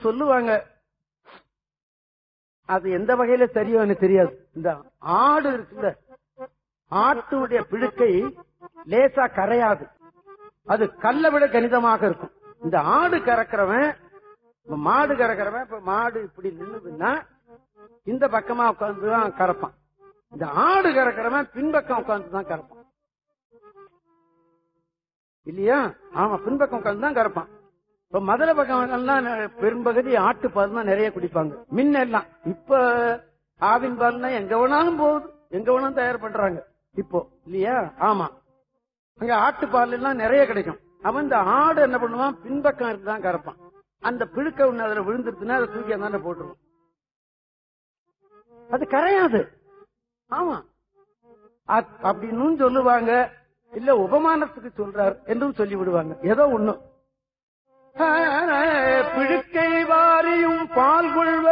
சொல்லுவாங்க அது எந்த வகையில சரியோ எனக்கு தெரியாது இந்த ஆடு இருக்குல்ல ஆட்டுடைய பிழுக்கை லேசா கரையாது அது கல்லை விட கணிதமாக இருக்கும் இந்த ஆடு கறக்கிறவன் இப்ப மாடு கறக்கிறவன் இப்ப மாடு இப்படி நின்னுதுன்னா இந்த பக்கமா உட்கார்ந்து தான் கறப்பான் இந்த ஆடு கறக்கிறவன் பின்பக்கம் உட்கார்ந்து தான் கறப்பான் இல்லையா ஆமா பின்பக்கம் உட்கார்ந்து தான் கறப்பான் இப்ப மதுரை பக்கம் எல்லாம் பெரும்பகுதி ஆட்டு பால் தான் நிறைய குடிப்பாங்க முன்ன எல்லாம் இப்ப ஆவின் பால்னா எங்க வேணாலும் போகுது எங்க வேணாலும் தயார் பண்றாங்க இப்போ இல்லையா ஆமா அங்க ஆட்டு பால் எல்லாம் நிறைய கிடைக்கும் அவன் இந்த ஆடு என்ன பண்ணுவான் பின்பக்கம் இருக்குதான் கறப்பான் அந்த பிழுக்க ஒண்ணு அதுல விழுந்துருச்சுன்னா அதை தூக்கி அந்தாண்ட போட்டுருவான் அது கரையாது ஆமா அ- அப்படின்னு சொல்லுவாங்க இல்ல உபமானத்துக்கு சொல்றார் என்றும் சொல்லி விடுவாங்க ஏதோ ஒண்ணு பிழுக்க